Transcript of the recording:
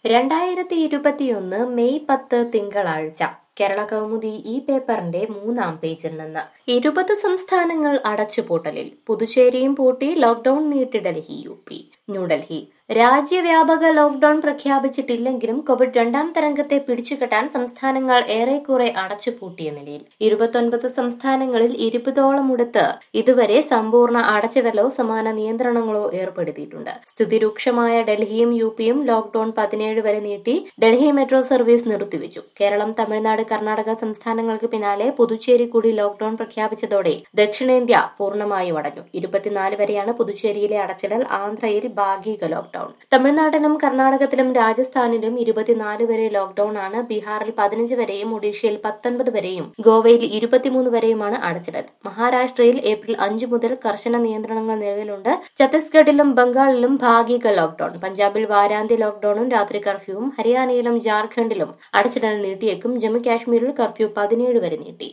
രണ്ടായിരത്തി ഇരുപത്തിയൊന്ന് മെയ് പത്ത് തിങ്കളാഴ്ച കേരള കൗമുദി ഈ പേപ്പറിന്റെ മൂന്നാം പേജിൽ നിന്ന് ഇരുപത് സംസ്ഥാനങ്ങൾ അടച്ചുപൂട്ടലിൽ പുതുച്ചേരിയും പൂട്ടി ലോക്ഡൌൺ നീട്ടി ഡൽഹി യു പി ന്യൂഡൽഹി രാജ്യവ്യാപക ലോക്ഡൌൺ പ്രഖ്യാപിച്ചിട്ടില്ലെങ്കിലും കോവിഡ് രണ്ടാം തരംഗത്തെ പിടിച്ചുകെട്ടാൻ സംസ്ഥാനങ്ങൾ ഏറെക്കുറെ അടച്ചുപൂട്ടിയ നിലയിൽ ഇരുപത്തൊൻപത് സംസ്ഥാനങ്ങളിൽ ഇരുപതോളമുടത്ത് ഇതുവരെ സമ്പൂർണ്ണ അടച്ചിടലോ സമാന നിയന്ത്രണങ്ങളോ ഏർപ്പെടുത്തിയിട്ടുണ്ട് സ്ഥിതി രൂക്ഷമായ ഡൽഹിയും യു പിയും ലോക്ഡൌൺ പതിനേഴ് വരെ നീട്ടി ഡൽഹി മെട്രോ സർവീസ് നിർത്തിവെച്ചു കേരളം തമിഴ്നാട് കർണാടക സംസ്ഥാനങ്ങൾക്ക് പിന്നാലെ പുതുച്ചേരി കൂടി ലോക്ഡൌൺ പ്രഖ്യാപിച്ചതോടെ ദക്ഷിണേന്ത്യ പൂർണ്ണമായും അടഞ്ഞു ഇരുപത്തിനാല് വരെയാണ് പുതുച്ചേരിയിലെ അടച്ചിടൽ ആന്ധ്രയിൽ ഭാഗിക ലോക്ഡൌൺ തമിഴ്നാട്ടിലും കർണാടകത്തിലും രാജസ്ഥാനിലും ഇരുപത്തിനാല് വരെ ലോക്ഡൌൺ ആണ് ബീഹാറിൽ പതിനഞ്ച് വരെയും ഒഡീഷയിൽ പത്തൊൻപത് വരെയും ഗോവയിൽ ഇരുപത്തിമൂന്ന് വരെയുമാണ് അടച്ചിടൽ മഹാരാഷ്ട്രയിൽ ഏപ്രിൽ അഞ്ച് മുതൽ കർശന നിയന്ത്രണങ്ങൾ നിലവിലുണ്ട് ഛത്തീസ്ഗഡിലും ബംഗാളിലും ഭാഗിക ലോക്ഡൌൺ പഞ്ചാബിൽ വാരാന്ത്യ ലോക്ഡൌണും രാത്രി കർഫ്യൂവും ഹരിയാനയിലും ജാർഖണ്ഡിലും അടച്ചിടൽ നീട്ടിയേക്കും ജമ്മു കാശ്മീരിൽ കർഫ്യൂ പതിനേഴ് വരെ നീട്ടി